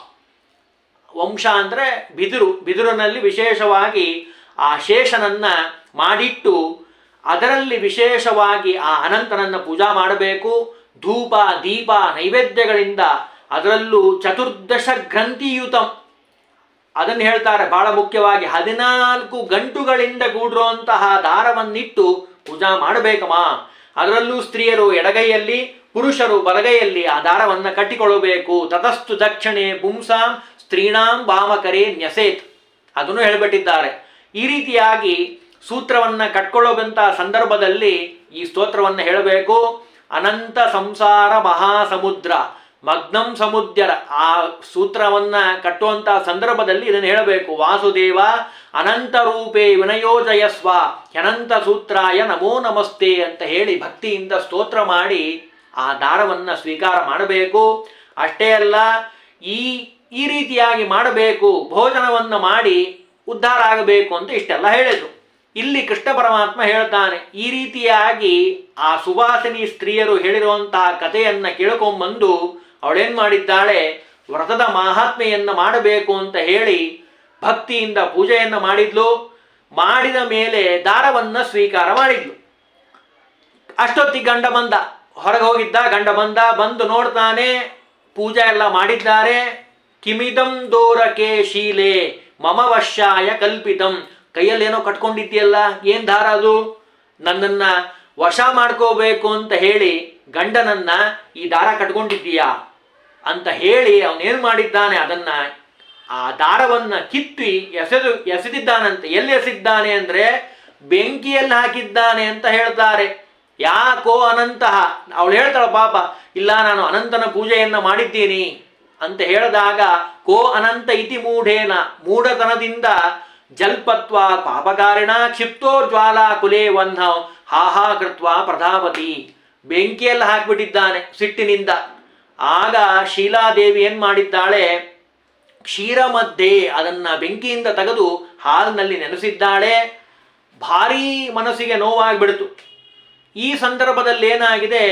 ವಂಶ ಅಂದರೆ ಬಿದಿರು ಬಿದಿರಿನಲ್ಲಿ ವಿಶೇಷವಾಗಿ ಆ ಶೇಷನನ್ನ ಮಾಡಿಟ್ಟು ಅದರಲ್ಲಿ ವಿಶೇಷವಾಗಿ ಆ ಅನಂತನನ್ನ ಪೂಜಾ ಮಾಡಬೇಕು ಧೂಪ ದೀಪ ನೈವೇದ್ಯಗಳಿಂದ ಅದರಲ್ಲೂ ಚತುರ್ದಶ ಗ್ರಂಥಿಯುತ ಅದನ್ನು ಹೇಳ್ತಾರೆ ಬಹಳ ಮುಖ್ಯವಾಗಿ ಹದಿನಾಲ್ಕು ಗಂಟುಗಳಿಂದ ಕೂಡಿರುವಂತಹ ದಾರವನ್ನಿಟ್ಟು ಪೂಜಾ ಮಾಡಬೇಕಮ್ಮ ಅದರಲ್ಲೂ ಸ್ತ್ರೀಯರು ಎಡಗೈಯಲ್ಲಿ ಪುರುಷರು ಬಲಗೈಯಲ್ಲಿ ಆ ದಾರವನ್ನ ಕಟ್ಟಿಕೊಳ್ಳಬೇಕು ತತಸ್ತು ದಕ್ಷಿಣೆ ಪುಂಸಾಂ ಸ್ತ್ರೀಣಾಂ ವಾಮಕರೇ ನ್ಯಸೇತ್ ಅದನ್ನು ಹೇಳ್ಬಿಟ್ಟಿದ್ದಾರೆ ಈ ರೀತಿಯಾಗಿ ಸೂತ್ರವನ್ನ ಕಟ್ಕೊಳ್ಳೋವಂತ ಸಂದರ್ಭದಲ್ಲಿ ಈ ಸ್ತೋತ್ರವನ್ನು ಹೇಳಬೇಕು ಅನಂತ ಸಂಸಾರ ಮಹಾಸಮುದ್ರ ಮಗ್ನಂ ಸಮುದ್ರ ಆ ಸೂತ್ರವನ್ನ ಕಟ್ಟುವಂತ ಸಂದರ್ಭದಲ್ಲಿ ಇದನ್ನು ಹೇಳಬೇಕು ವಾಸುದೇವ ಅನಂತ ರೂಪೇ ವಿನಯೋಜಯಸ್ವ ಅನಂತ ಸೂತ್ರಾಯ ನಮೋ ನಮಸ್ತೆ ಅಂತ ಹೇಳಿ ಭಕ್ತಿಯಿಂದ ಸ್ತೋತ್ರ ಮಾಡಿ ಆ ದಾರವನ್ನ ಸ್ವೀಕಾರ ಮಾಡಬೇಕು ಅಷ್ಟೇ ಅಲ್ಲ ಈ ಈ ರೀತಿಯಾಗಿ ಮಾಡಬೇಕು ಭೋಜನವನ್ನು ಮಾಡಿ ಉದ್ಧಾರ ಆಗಬೇಕು ಅಂತ ಇಷ್ಟೆಲ್ಲ ಹೇಳಿದ್ರು ಇಲ್ಲಿ ಕೃಷ್ಣ ಪರಮಾತ್ಮ ಹೇಳ್ತಾನೆ ಈ ರೀತಿಯಾಗಿ ಆ ಸುವಾಸಿನಿ ಸ್ತ್ರೀಯರು ಹೇಳಿರುವಂತಹ ಕಥೆಯನ್ನ ಕೇಳ್ಕೊಂಬಂದು ಅವಳೇನ್ ಮಾಡಿದ್ದಾಳೆ ವ್ರತದ ಮಹಾತ್ಮೆಯನ್ನ ಮಾಡಬೇಕು ಅಂತ ಹೇಳಿ ಭಕ್ತಿಯಿಂದ ಪೂಜೆಯನ್ನ ಮಾಡಿದ್ಲು ಮಾಡಿದ ಮೇಲೆ ದಾರವನ್ನ ಸ್ವೀಕಾರ ಮಾಡಿದ್ಲು ಅಷ್ಟೊತ್ತಿಗೆ ಗಂಡ ಬಂದ ಹೊರಗೆ ಹೋಗಿದ್ದ ಗಂಡ ಬಂದ ಬಂದು ನೋಡ್ತಾನೆ ಪೂಜೆ ಎಲ್ಲ ಮಾಡಿದ್ದಾರೆ ಕಿಮಿದಂ ದೋರಕೆ ಶೀಲೆ ಮಮ ವಶ್ಯಾಯ ಕಲ್ಪಿತಂ ಕೈಯಲ್ಲಿ ಏನೋ ಕಟ್ಕೊಂಡಿದ್ಯಲ್ಲ ಏನ್ ದಾರ ಅದು ನನ್ನನ್ನ ವಶ ಮಾಡ್ಕೋಬೇಕು ಅಂತ ಹೇಳಿ ಗಂಡನನ್ನ ಈ ದಾರ ಕಟ್ಕೊಂಡಿದ್ದೀಯಾ ಅಂತ ಹೇಳಿ ಅವನೇನು ಮಾಡಿದ್ದಾನೆ ಅದನ್ನ ಆ ದಾರವನ್ನ ಕಿತ್ತಿ ಎಸೆದು ಎಸೆದಿದ್ದಾನಂತೆ ಎಲ್ಲಿ ಎಸೆದಿದ್ದಾನೆ ಅಂದ್ರೆ ಬೆಂಕಿಯಲ್ಲಿ ಹಾಕಿದ್ದಾನೆ ಅಂತ ಹೇಳ್ತಾರೆ ಯಾಕೋ ಅನಂತಹ ಅವಳು ಹೇಳ್ತಾಳ ಪಾಪ ಇಲ್ಲ ನಾನು ಅನಂತನ ಪೂಜೆಯನ್ನ ಮಾಡಿದ್ದೀನಿ ಅಂತ ಹೇಳಿದಾಗ ಕೋ ಅನಂತ ಇತಿ ಮೂಢೇನ ಮೂಢತನದಿಂದ ಜಲ್ಪತ್ವ ಪಾಪಕಾರಿಣ ಕ್ಷಿಪ್ತೋ ಜ್ವಾಲಾ ಕುಲೇ ವಹ್ನ ಹಾಹಾ ಕೃತ್ವ ಪ್ರಧಾವತಿ ಬೆಂಕಿಯಲ್ಲಿ ಹಾಕ್ಬಿಟ್ಟಿದ್ದಾನೆ ಸಿಟ್ಟಿನಿಂದ ಆಗ ಶೀಲಾದೇವಿ ಏನ್ ಮಾಡಿದ್ದಾಳೆ ಕ್ಷೀರ ಮಧ್ಯೆ ಅದನ್ನ ಬೆಂಕಿಯಿಂದ ತೆಗೆದು ಹಾಲಿನಲ್ಲಿ ನೆನೆಸಿದ್ದಾಳೆ ಭಾರೀ ಮನಸ್ಸಿಗೆ ನೋವಾಗಿಬಿಡ್ತು ಈ ಸಂದರ್ಭದಲ್ಲಿ ಏನಾಗಿದೆ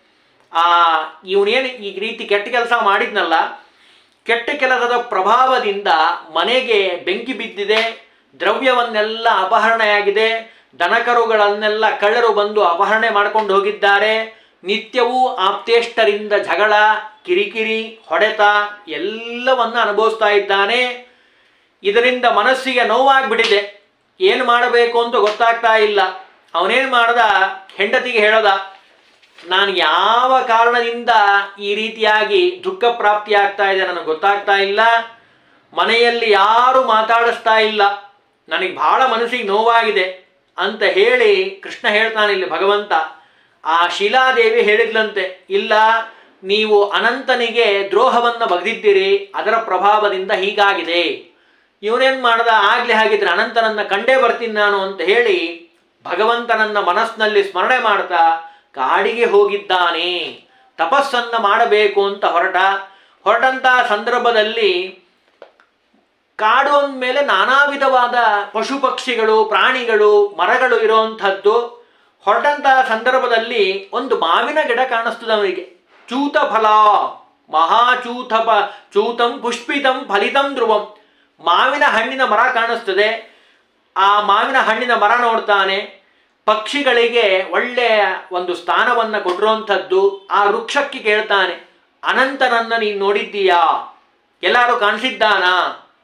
ಆ ಇವನೇನು ಈ ರೀತಿ ಕೆಟ್ಟ ಕೆಲಸ ಮಾಡಿದ್ನಲ್ಲ ಕೆಟ್ಟ ಕೆಲಸದ ಪ್ರಭಾವದಿಂದ ಮನೆಗೆ ಬೆಂಕಿ ಬಿದ್ದಿದೆ ದ್ರವ್ಯವನ್ನೆಲ್ಲ ಅಪಹರಣೆಯಾಗಿದೆ ದನಕರುಗಳನ್ನೆಲ್ಲ ಕಳ್ಳರು ಬಂದು ಅಪಹರಣೆ ಮಾಡ್ಕೊಂಡು ಹೋಗಿದ್ದಾರೆ ನಿತ್ಯವೂ ಆಪ್ತೇಷ್ಟರಿಂದ ಜಗಳ ಕಿರಿಕಿರಿ ಹೊಡೆತ ಎಲ್ಲವನ್ನ ಅನುಭವಿಸ್ತಾ ಇದ್ದಾನೆ ಇದರಿಂದ ಮನಸ್ಸಿಗೆ ನೋವಾಗ್ಬಿಟ್ಟಿದೆ ಏನು ಮಾಡಬೇಕು ಅಂತ ಗೊತ್ತಾಗ್ತಾ ಇಲ್ಲ ಅವನೇನು ಮಾಡ್ದ ಹೆಂಡತಿಗೆ ಹೇಳದ ನಾನು ಯಾವ ಕಾರಣದಿಂದ ಈ ರೀತಿಯಾಗಿ ದುಃಖ ಪ್ರಾಪ್ತಿ ಆಗ್ತಾ ಇದೆ ನನಗೆ ಗೊತ್ತಾಗ್ತಾ ಇಲ್ಲ ಮನೆಯಲ್ಲಿ ಯಾರು ಮಾತಾಡಿಸ್ತಾ ಇಲ್ಲ ನನಗೆ ಬಹಳ ಮನಸ್ಸಿಗೆ ನೋವಾಗಿದೆ ಅಂತ ಹೇಳಿ ಕೃಷ್ಣ ಹೇಳ್ತಾನೆ ಇಲ್ಲಿ ಭಗವಂತ ಆ ಶಿಲಾದೇವಿ ಹೇಳಿದ್ಲಂತೆ ಇಲ್ಲ ನೀವು ಅನಂತನಿಗೆ ದ್ರೋಹವನ್ನು ಬಗೆದಿದ್ದೀರಿ ಅದರ ಪ್ರಭಾವದಿಂದ ಹೀಗಾಗಿದೆ ಇವನೇನ್ ಮಾಡ್ದ ಆಗ್ಲಿ ಹಾಗಿದ್ರೆ ಅನಂತನನ್ನ ಕಂಡೇ ಬರ್ತೀನಿ ನಾನು ಅಂತ ಹೇಳಿ ಭಗವಂತನನ್ನ ಮನಸ್ಸಿನಲ್ಲಿ ಸ್ಮರಣೆ ಮಾಡ್ತಾ ಕಾಡಿಗೆ ಹೋಗಿದ್ದಾನೆ ತಪಸ್ಸನ್ನ ಮಾಡಬೇಕು ಅಂತ ಹೊರಟ ಹೊರಟಂತ ಸಂದರ್ಭದಲ್ಲಿ ಕಾಡು ಅಂದಮೇಲೆ ನಾನಾ ವಿಧವಾದ ಪಶು ಪಕ್ಷಿಗಳು ಪ್ರಾಣಿಗಳು ಮರಗಳು ಇರುವಂಥದ್ದು ಹೊರಟಂತಹ ಸಂದರ್ಭದಲ್ಲಿ ಒಂದು ಮಾವಿನ ಗಿಡ ಕಾಣಿಸ್ತದೆ ಅವನಿಗೆ ಚೂತ ಫಲ ಮಹಾಚೂತ ಪ ಚೂತಂ ಪುಷ್ಪಿತಂ ಫಲಿತಂ ಧ್ರುವಂ ಮಾವಿನ ಹಣ್ಣಿನ ಮರ ಕಾಣಿಸ್ತದೆ ಆ ಮಾವಿನ ಹಣ್ಣಿನ ಮರ ನೋಡ್ತಾನೆ ಪಕ್ಷಿಗಳಿಗೆ ಒಳ್ಳೆಯ ಒಂದು ಸ್ಥಾನವನ್ನು ಕೊಟ್ಟಿರುವಂಥದ್ದು ಆ ವೃಕ್ಷಕ್ಕೆ ಕೇಳ್ತಾನೆ ಅನಂತನನ್ನ ನೀನು ನೋಡಿದ್ದೀಯಾ ಎಲ್ಲಾರು ಕಾಣಿಸಿದ್ದಾನಾ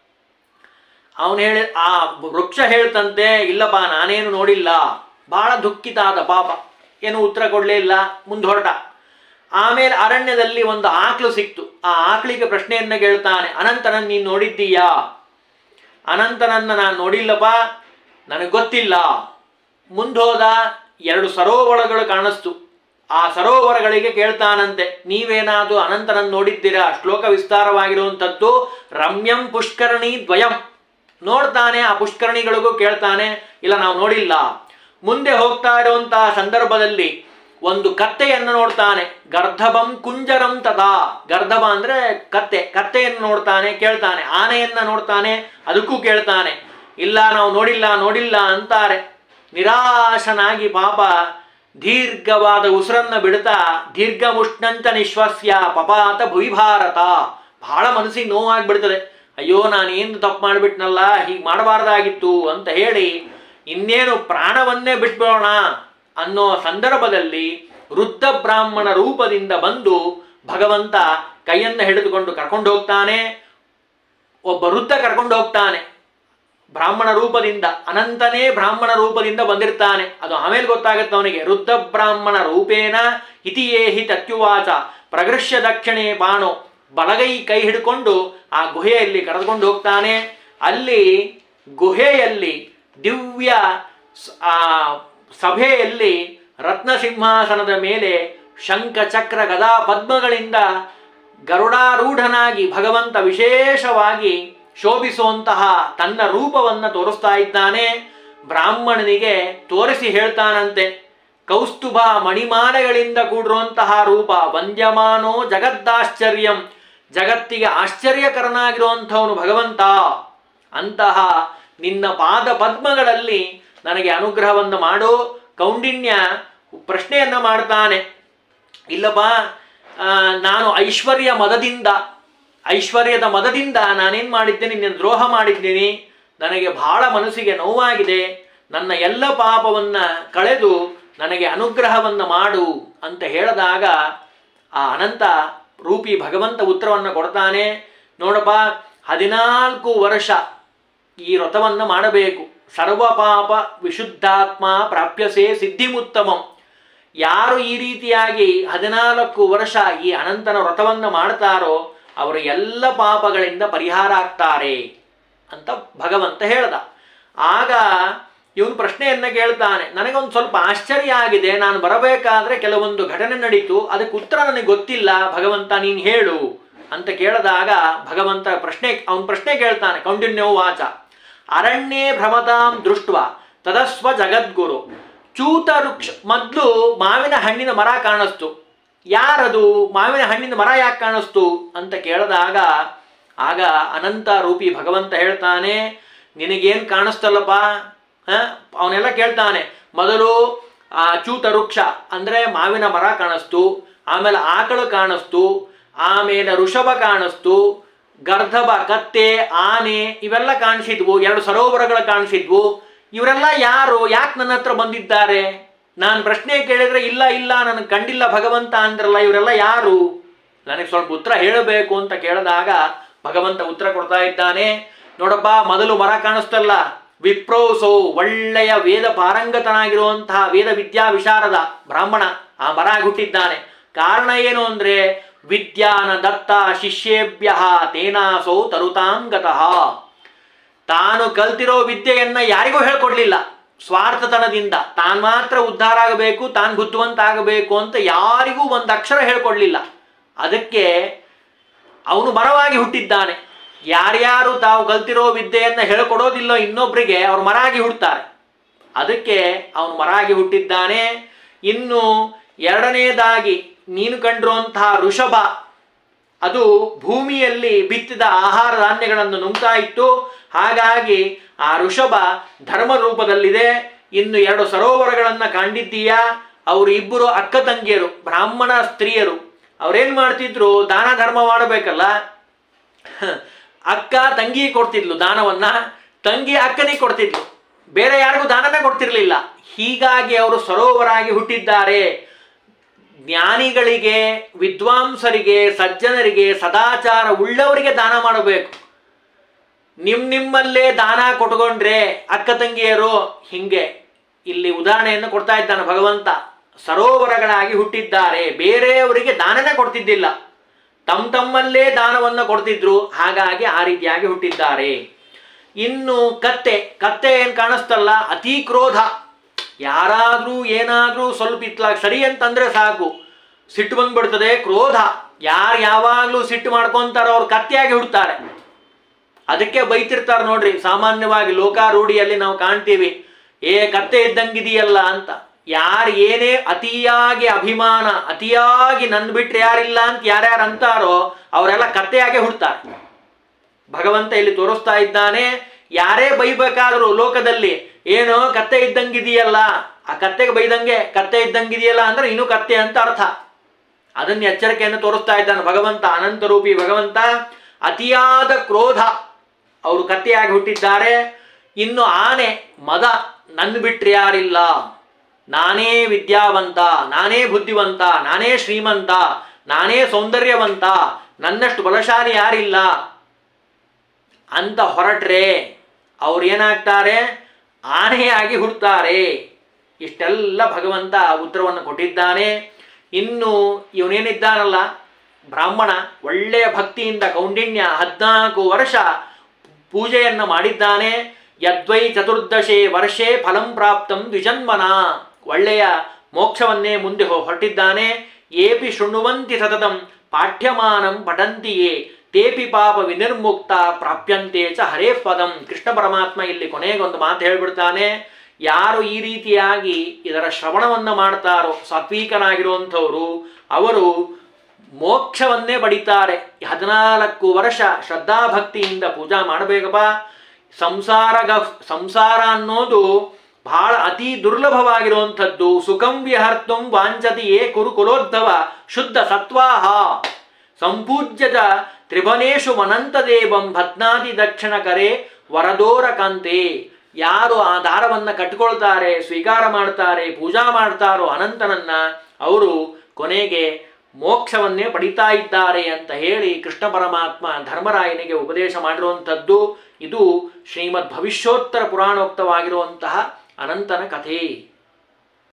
ಅವನು ಹೇಳಿ ಆ ವೃಕ್ಷ ಹೇಳ್ತಂತೆ ಇಲ್ಲಪ್ಪ ನಾನೇನು ನೋಡಿಲ್ಲ ಬಹಳ ದುಃಖಿತ ಆದ ಪಾಪ ಏನು ಉತ್ತರ ಕೊಡಲೇ ಇಲ್ಲ ಮುಂದೆ ಹೊರಟ ಆಮೇಲೆ ಅರಣ್ಯದಲ್ಲಿ ಒಂದು ಆಕಳು ಸಿಕ್ತು ಆ ಆಕಳಿಗೆ ಪ್ರಶ್ನೆಯನ್ನ ಕೇಳ್ತಾನೆ ಅನಂತನನ್ನ ನೀನು ನೋಡಿದ್ದೀಯಾ ಅನಂತನನ್ನ ನಾನು ನೋಡಿಲ್ಲಪ್ಪ ನನಗೆ ಗೊತ್ತಿಲ್ಲ ಮುಂದೋದ ಎರಡು ಸರೋವರಗಳು ಕಾಣಿಸ್ತು ಆ ಸರೋವರಗಳಿಗೆ ಕೇಳ್ತಾನಂತೆ ನೀವೇನಾದ್ರು ಅನಂತನನ್ನು ನೋಡಿದ್ದೀರಾ ಶ್ಲೋಕ ವಿಸ್ತಾರವಾಗಿರುವಂಥದ್ದು ರಮ್ಯಂ ಪುಷ್ಕರಣಿ ದ್ವಯಂ ನೋಡ್ತಾನೆ ಆ ಪುಷ್ಕರಣಿಗಳಿಗೂ ಕೇಳ್ತಾನೆ ಇಲ್ಲ ನಾವು ನೋಡಿಲ್ಲ ಮುಂದೆ ಹೋಗ್ತಾ ಇರುವಂತಹ ಸಂದರ್ಭದಲ್ಲಿ ಒಂದು ಕತ್ತೆಯನ್ನು ನೋಡ್ತಾನೆ ಗರ್ಧಬಂ ಕುಂಜರಂ ತಥಾ ಗರ್ಧಬ ಅಂದ್ರೆ ಕತ್ತೆ ಕತ್ತೆಯನ್ನು ನೋಡ್ತಾನೆ ಕೇಳ್ತಾನೆ ಆನೆಯನ್ನ ನೋಡ್ತಾನೆ ಅದಕ್ಕೂ ಕೇಳ್ತಾನೆ ಇಲ್ಲ ನಾವು ನೋಡಿಲ್ಲ ನೋಡಿಲ್ಲ ಅಂತಾರೆ ನಿರಾಶನಾಗಿ ಪಾಪ ದೀರ್ಘವಾದ ಉಸಿರನ್ನ ಬಿಡ್ತಾ ದೀರ್ಘ ಮುಷ್ಣಂತ ನಿಶ್ವಾಸ್ಯ ಪಪಾತ ಭುವಿಭಾರತ ಬಹಳ ಮನಸ್ಸಿಗೆ ನೋವಾಗ್ಬಿಡ್ತದೆ ಅಯ್ಯೋ ನಾನು ಏನು ತಪ್ಪು ಮಾಡಿಬಿಟ್ನಲ್ಲ ಹೀಗೆ ಮಾಡಬಾರ್ದಾಗಿತ್ತು ಅಂತ ಹೇಳಿ ಇನ್ನೇನು ಪ್ರಾಣವನ್ನೇ ಬಿಟ್ಬಿಡೋಣ ಅನ್ನೋ ಸಂದರ್ಭದಲ್ಲಿ ವೃದ್ಧ ಬ್ರಾಹ್ಮಣ ರೂಪದಿಂದ ಬಂದು ಭಗವಂತ ಕೈಯನ್ನು ಹಿಡಿದುಕೊಂಡು ಕರ್ಕೊಂಡು ಹೋಗ್ತಾನೆ ಒಬ್ಬ ವೃದ್ಧ ಕರ್ಕೊಂಡು ಹೋಗ್ತಾನೆ ಬ್ರಾಹ್ಮಣ ರೂಪದಿಂದ ಅನಂತನೇ ಬ್ರಾಹ್ಮಣ ರೂಪದಿಂದ ಬಂದಿರ್ತಾನೆ ಅದು ಆಮೇಲೆ ಗೊತ್ತಾಗುತ್ತೆ ಅವನಿಗೆ ವೃದ್ಧ ಬ್ರಾಹ್ಮಣ ರೂಪೇಣ ಇತಿಯೇಹಿ ತತ್ಯುವಾಚ ಪ್ರಗೃಶ್ಯ ದಕ್ಷಿಣೆ ಬಾಣೋ ಬಲಗೈ ಕೈ ಹಿಡ್ಕೊಂಡು ಆ ಗುಹೆಯಲ್ಲಿ ಕರೆದುಕೊಂಡು ಹೋಗ್ತಾನೆ ಅಲ್ಲಿ ಗುಹೆಯಲ್ಲಿ ದಿವ್ಯ ಸ- ಆ ಸಭೆಯಲ್ಲಿ ರತ್ನ ಸಿಂಹಾಸನದ ಮೇಲೆ ಶಂಖ ಚಕ್ರ ಗದಾ ಪದ್ಮಗಳಿಂದ ಗರುಡಾರೂಢನಾಗಿ ಭಗವಂತ ವಿಶೇಷವಾಗಿ ಶೋಭಿಸುವಂತಹ ತನ್ನ ರೂಪವನ್ನು ತೋರಿಸ್ತಾ ಇದ್ದಾನೆ ಬ್ರಾಹ್ಮಣನಿಗೆ ತೋರಿಸಿ ಹೇಳ್ತಾನಂತೆ ಕೌಸ್ತುಭ ಮಣಿಮಾಲೆಗಳಿಂದ ಕೂಡಿರುವಂತಹ ರೂಪ ವಂದ್ಯಮಾನೋ ಜಗದ್ದಾಶ್ಚರ್ಯಂ ಜಗತ್ತಿಗೆ ಆಶ್ಚರ್ಯಕರನಾಗಿರುವಂಥವನು ಭಗವಂತ ಅಂತಹ ನಿನ್ನ ಪಾದ ಪದ್ಮಗಳಲ್ಲಿ ನನಗೆ ಅನುಗ್ರಹವನ್ನು ಮಾಡು ಕೌಂಡಿನ್ಯ ಪ್ರಶ್ನೆಯನ್ನ ಮಾಡ್ತಾನೆ ಇಲ್ಲಪ್ಪ ಆ, ನಾನು ಐಶ್ವರ್ಯ ಮದದಿಂದ ಐಶ್ವರ್ಯದ ಮದದಿಂದ ನಾನೇನು ಮಾಡಿದ್ದೇನೆ ನಿನ್ನ ದ್ರೋಹ ಮಾಡಿದ್ದೀನಿ ನನಗೆ ಬಹಳ ಮನಸ್ಸಿಗೆ ನೋವಾಗಿದೆ ನನ್ನ ಎಲ್ಲ ಪಾಪವನ್ನು ಕಳೆದು ನನಗೆ ಅನುಗ್ರಹವನ್ನು ಮಾಡು ಅಂತ ಹೇಳಿದಾಗ ಆ ಅನಂತ ರೂಪಿ ಭಗವಂತ ಉತ್ತರವನ್ನು ಕೊಡ್ತಾನೆ ನೋಡಪ್ಪ ಹದಿನಾಲ್ಕು ವರ್ಷ ಈ ವ್ರತವನ್ನು ಮಾಡಬೇಕು ಸರ್ವ ಪಾಪ ವಿಶುದ್ಧಾತ್ಮ ಪ್ರಾಪ್ಯಸೆ ಸಿದ್ಧಿಮುತ್ತಮಂ ಯಾರು ಈ ರೀತಿಯಾಗಿ ಹದಿನಾಲ್ಕು ವರ್ಷ ಈ ಅನಂತನ ವ್ರತವನ್ನು ಮಾಡ್ತಾರೋ ಅವರು ಎಲ್ಲ ಪಾಪಗಳಿಂದ ಪರಿಹಾರ ಆಗ್ತಾರೆ ಅಂತ ಭಗವಂತ ಹೇಳ್ದ ಆಗ ಇವನು ಪ್ರಶ್ನೆಯನ್ನ ಕೇಳ್ತಾನೆ ನನಗೊಂದು ಸ್ವಲ್ಪ ಆಶ್ಚರ್ಯ ಆಗಿದೆ ನಾನು ಬರಬೇಕಾದ್ರೆ ಕೆಲವೊಂದು ಘಟನೆ ನಡೀತು ಅದಕ್ಕೆ ಉತ್ತರ ನನಗೆ ಗೊತ್ತಿಲ್ಲ ಭಗವಂತ ನೀನು ಹೇಳು ಅಂತ ಕೇಳಿದಾಗ ಭಗವಂತ ಪ್ರಶ್ನೆ ಅವನು ಪ್ರಶ್ನೆ ಕೇಳ್ತಾನೆ ಕೌಂಡಿನ್ಯೋ ವಾಚ ಅರಣ್ಯೇ ಭ್ರಮತಾಂ ದೃಷ್ಟ ತದಸ್ವ ಜಗದ್ಗುರು ಚೂತ ವೃಕ್ಷ ಮೊದಲು ಮಾವಿನ ಹಣ್ಣಿನ ಮರ ಕಾಣಿಸ್ತು ಯಾರದು ಮಾವಿನ ಹಣ್ಣಿನ ಮರ ಯಾಕೆ ಕಾಣಿಸ್ತು ಅಂತ ಕೇಳಿದಾಗ ಆಗ ಅನಂತ ರೂಪಿ ಭಗವಂತ ಹೇಳ್ತಾನೆ ನಿನಗೇನು ಕಾಣಿಸ್ತಲ್ಲಪ್ಪ ಅವನೆಲ್ಲ ಕೇಳ್ತಾನೆ ಮೊದಲು ಆ ಚೂತ ವೃಕ್ಷ ಅಂದರೆ ಮಾವಿನ ಮರ ಕಾಣಿಸ್ತು ಆಮೇಲೆ ಆಕಳು ಕಾಣಿಸ್ತು ಆಮೇಲೆ ಋಷಭ ಕಾಣಿಸ್ತು ಗರ್ಧಬ ಕತ್ತೆ ಆನೆ ಇವೆಲ್ಲ ಕಾಣಿಸಿದ್ವು ಎರಡು ಸರೋವರಗಳು ಕಾಣಿಸಿದ್ವು ಇವರೆಲ್ಲ ಯಾರು ಯಾಕೆ ನನ್ನ ಹತ್ರ ಬಂದಿದ್ದಾರೆ ನಾನು ಪ್ರಶ್ನೆ ಕೇಳಿದ್ರೆ ಇಲ್ಲ ಇಲ್ಲ ನನಗೆ ಕಂಡಿಲ್ಲ ಭಗವಂತ ಅಂದ್ರಲ್ಲ ಇವರೆಲ್ಲ ಯಾರು ನನಗೆ ಸ್ವಲ್ಪ ಉತ್ತರ ಹೇಳಬೇಕು ಅಂತ ಕೇಳಿದಾಗ ಭಗವಂತ ಉತ್ತರ ಕೊಡ್ತಾ ಇದ್ದಾನೆ ನೋಡಪ್ಪ ಮೊದಲು ಮರ ಕಾಣಿಸ್ತಲ್ಲ ವಿಪ್ರೋಸೋ ಒಳ್ಳೆಯ ವೇದ ಪಾರಂಗತನಾಗಿರುವಂತಹ ವೇದ ವಿದ್ಯಾ ವಿಶಾರದ ಬ್ರಾಹ್ಮಣ ಆ ಮರ ಹುಟ್ಟಿದ್ದಾನೆ ಕಾರಣ ಏನು ಅಂದ್ರೆ ವಿದ್ಯಾನ ದತ್ತ ಶಿಷ್ಯೇಭ್ಯ ತೇನಾಸೋ ತರುತಾಂಗತಃ ತಾನು ಕಲ್ತಿರೋ ವಿದ್ಯೆಯನ್ನ ಯಾರಿಗೂ ಹೇಳ್ಕೊಡ್ಲಿಲ್ಲ ಸ್ವಾರ್ಥತನದಿಂದ ತಾನು ಮಾತ್ರ ಉದ್ಧಾರ ಆಗಬೇಕು ತಾನು ಬುದ್ಧಿವಂತ ಅಂತ ಯಾರಿಗೂ ಒಂದು ಅಕ್ಷರ ಹೇಳ್ಕೊಡ್ಲಿಲ್ಲ ಅದಕ್ಕೆ ಅವನು ಮರವಾಗಿ ಹುಟ್ಟಿದ್ದಾನೆ ಯಾರ್ಯಾರು ತಾವು ಕಲ್ತಿರೋ ವಿದ್ಯೆಯನ್ನು ಹೇಳ್ಕೊಡೋದಿಲ್ಲೋ ಇನ್ನೊಬ್ಬರಿಗೆ ಅವ್ರು ಮರಾಗಿ ಹುಡ್ತಾರೆ ಅದಕ್ಕೆ ಅವನು ಮರಾಗಿ ಹುಟ್ಟಿದ್ದಾನೆ ಇನ್ನು ಎರಡನೇದಾಗಿ ನೀನು ಕಂಡಿರುವಂತಹ ಋಷಭ ಅದು ಭೂಮಿಯಲ್ಲಿ ಬಿತ್ತಿದ ಆಹಾರ ಧಾನ್ಯಗಳನ್ನು ನುಂಗ್ತಾ ಇತ್ತು ಹಾಗಾಗಿ ಆ ಋಷಭ ಧರ್ಮ ರೂಪದಲ್ಲಿದೆ ಇನ್ನು ಎರಡು ಸರೋವರಗಳನ್ನು ಕಂಡಿದ್ದೀಯಾ ಅವರು ಇಬ್ಬರು ಅಕ್ಕ ತಂಗಿಯರು ಬ್ರಾಹ್ಮಣ ಸ್ತ್ರೀಯರು ಅವ್ರೇನ್ ಮಾಡ್ತಿದ್ರು ದಾನ ಧರ್ಮ ಮಾಡಬೇಕಲ್ಲ ಅಕ್ಕ ತಂಗಿ ಕೊಡ್ತಿದ್ಲು ದಾನವನ್ನ ತಂಗಿ ಅಕ್ಕನಿಗೆ ಕೊಡ್ತಿದ್ಲು ಬೇರೆ ಯಾರಿಗೂ ದಾನನೇ ಕೊಡ್ತಿರ್ಲಿಲ್ಲ ಹೀಗಾಗಿ ಅವರು ಸರೋವರಾಗಿ ಹುಟ್ಟಿದ್ದಾರೆ ಜ್ಞಾನಿಗಳಿಗೆ ವಿದ್ವಾಂಸರಿಗೆ ಸಜ್ಜನರಿಗೆ ಸದಾಚಾರ ಉಳ್ಳವರಿಗೆ ದಾನ ಮಾಡಬೇಕು ನಿಮ್ ನಿಮ್ಮಲ್ಲೇ ದಾನ ಕೊಟ್ಕೊಂಡ್ರೆ ಅಕ್ಕ ತಂಗಿಯರು ಹಿಂಗೆ ಇಲ್ಲಿ ಉದಾಹರಣೆಯನ್ನು ಕೊಡ್ತಾ ಇದ್ದಾನೆ ಭಗವಂತ ಸರೋವರಗಳಾಗಿ ಹುಟ್ಟಿದ್ದಾರೆ ಬೇರೆಯವರಿಗೆ ದಾನನೇ ಕೊಡ್ತಿದ್ದಿಲ್ಲ ತಮ್ಮ ತಮ್ಮಲ್ಲೇ ದಾನವನ್ನು ಕೊಡ್ತಿದ್ರು ಹಾಗಾಗಿ ಆ ರೀತಿಯಾಗಿ ಹುಟ್ಟಿದ್ದಾರೆ ಇನ್ನು ಕತ್ತೆ ಕತ್ತೆ ಏನು ಕಾಣಿಸ್ತಲ್ಲ ಅತಿ ಕ್ರೋಧ ಯಾರಾದ್ರೂ ಏನಾದ್ರೂ ಸ್ವಲ್ಪ ಇತ್ಲಾಗ ಸರಿ ಅಂತಂದ್ರೆ ಸಾಕು ಸಿಟ್ಟು ಬಂದ್ಬಿಡ್ತದೆ ಕ್ರೋಧ ಯಾರು ಯಾವಾಗಲೂ ಸಿಟ್ಟು ಮಾಡ್ಕೊಂತಾರೋ ಅವ್ರು ಕತ್ತೆಯಾಗಿ ಹುಡ್ತಾರೆ ಅದಕ್ಕೆ ಬೈತಿರ್ತಾರೆ ನೋಡ್ರಿ ಸಾಮಾನ್ಯವಾಗಿ ಲೋಕಾರೂಢಿಯಲ್ಲಿ ನಾವು ಕಾಣ್ತೀವಿ ಏ ಕತ್ತೆ ಇದ್ದಂಗಿದೆಯಲ್ಲ ಅಂತ ಯಾರು ಏನೇ ಅತಿಯಾಗಿ ಅಭಿಮಾನ ಅತಿಯಾಗಿ ನನ್ ಬಿಟ್ರೆ ಯಾರಿಲ್ಲ ಅಂತ ಯಾರ್ಯಾರು ಅಂತಾರೋ ಅವರೆಲ್ಲ ಕತ್ತೆಯಾಗೆ ಹುಡ್ತಾರೆ ಭಗವಂತ ಇಲ್ಲಿ ತೋರಿಸ್ತಾ ಇದ್ದಾನೆ ಯಾರೇ ಬೈಬೇಕಾದ್ರೂ ಲೋಕದಲ್ಲಿ ಏನು ಕತ್ತೆ ಇದ್ದಂಗಿದೆಯಲ್ಲ ಆ ಕತ್ತೆಗೆ ಬೈದಂಗೆ ಕತ್ತೆ ಇದ್ದಂಗಿದೆಯಲ್ಲ ಅಂದ್ರೆ ಇನ್ನೂ ಕತ್ತೆ ಅಂತ ಅರ್ಥ ಅದನ್ನ ಎಚ್ಚರಿಕೆಯನ್ನು ತೋರಿಸ್ತಾ ಇದ್ದಾನೆ ಭಗವಂತ ಅನಂತರೂಪಿ ಭಗವಂತ ಅತಿಯಾದ ಕ್ರೋಧ ಅವರು ಕತ್ತೆಯಾಗಿ ಹುಟ್ಟಿದ್ದಾರೆ ಇನ್ನು ಆನೆ ಮದ ನನ್ನ ಬಿಟ್ರೆ ಯಾರಿಲ್ಲ ನಾನೇ ವಿದ್ಯಾವಂತ ನಾನೇ ಬುದ್ಧಿವಂತ ನಾನೇ ಶ್ರೀಮಂತ ನಾನೇ ಸೌಂದರ್ಯವಂತ ನನ್ನಷ್ಟು ಬಲಶಾಲಿ ಯಾರಿಲ್ಲ ಅಂತ ಹೊರಟ್ರೆ ಅವ್ರು ಏನಾಗ್ತಾರೆ ಆನೆಯಾಗಿ ಹುಡ್ತಾರೆ ಇಷ್ಟೆಲ್ಲ ಭಗವಂತ ಉತ್ತರವನ್ನು ಕೊಟ್ಟಿದ್ದಾನೆ ಇನ್ನು ಇವನೇನಿದ್ದಾನಲ್ಲ ಬ್ರಾಹ್ಮಣ ಒಳ್ಳೆಯ ಭಕ್ತಿಯಿಂದ ಕೌಂಡಿನ್ಯ ಹದಿನಾಲ್ಕು ವರ್ಷ ಪೂಜೆಯನ್ನು ಮಾಡಿದ್ದಾನೆ ಯದ್ವೈ ಚತುರ್ದಶೆ ವರ್ಷೆ ಫಲಂ ಪ್ರಾಪ್ತಂ ದ್ವಿಜನ್ಮನ ಒಳ್ಳೆಯ ಮೋಕ್ಷವನ್ನೇ ಮುಂದೆ ಹೊ- ಹೊರಟಿದ್ದಾನೆ ಏಪಿ ಶೃಣ್ವಂತಿ ಸತತಂ ಪಾಠ್ಯಮಾನಂ ಪಠಂತಿಯೇ ತೇಪಿ ಪಾಪ ವಿನಿರ್ಮುಕ್ತ ಪ್ರಾಪ್ಯಂತೆ ಚ ಹರೇ ಪದಂ ಕೃಷ್ಣ ಪರಮಾತ್ಮ ಇಲ್ಲಿ ಕೊನೆಗೊಂದು ಮಾತು ಹೇಳ್ಬಿಡ್ತಾನೆ ಯಾರು ಈ ರೀತಿಯಾಗಿ ಇದರ ಶ್ರವಣವನ್ನು ಮಾಡ್ತಾರೋ ಸಾತ್ವಿಕನಾಗಿರುವಂಥವರು ಅವರು ಮೋಕ್ಷವನ್ನೇ ಪಡಿತಾರೆ ಹದಿನಾಲ್ಕು ವರ್ಷ ಶ್ರದ್ಧಾಭಕ್ತಿಯಿಂದ ಪೂಜಾ ಮಾಡಬೇಕಪ್ಪ ಸಂಸಾರ ಗ- ಸಂಸಾರ ಅನ್ನೋದು ಬಹಳ ಅತಿ ದುರ್ಲಭವಾಗಿರುವಂಥದ್ದು ಸುಖಂ ವಿಹರ್ತಂ ವಾಂಚತಿ ಏ ಕುರು ಕುಲೋದ್ಧವ ಶುದ್ಧ ಸತ್ವಾಹ ಸಂಪೂಜ್ಯದ ತ್ರಿಭನೇಶು ಮನಂತದೇವಂ ಭದ್ನಾದಿ ದಕ್ಷಿಣ ಕರೆ ವರದೋರ ಕಾಂತೆ ಯಾರು ಆ ದಾರವನ್ನು ಕಟ್ಟಿಕೊಳ್ತಾರೆ ಸ್ವೀಕಾರ ಮಾಡ್ತಾರೆ ಪೂಜಾ ಮಾಡ್ತಾರೋ ಅನಂತನನ್ನ ಅವರು ಕೊನೆಗೆ ಮೋಕ್ಷವನ್ನೇ ಪಡಿತಾ ಇದ್ದಾರೆ ಅಂತ ಹೇಳಿ ಕೃಷ್ಣ ಪರಮಾತ್ಮ ಧರ್ಮರಾಯನಿಗೆ ಉಪದೇಶ ಮಾಡಿರುವಂಥದ್ದು ಇದು ಶ್ರೀಮದ್ ಭವಿಷ್ಯೋತ್ತರ ಪುರಾಣೋಕ್ತವಾಗಿರುವಂತಹ ಅನಂತನ ಕಥೆ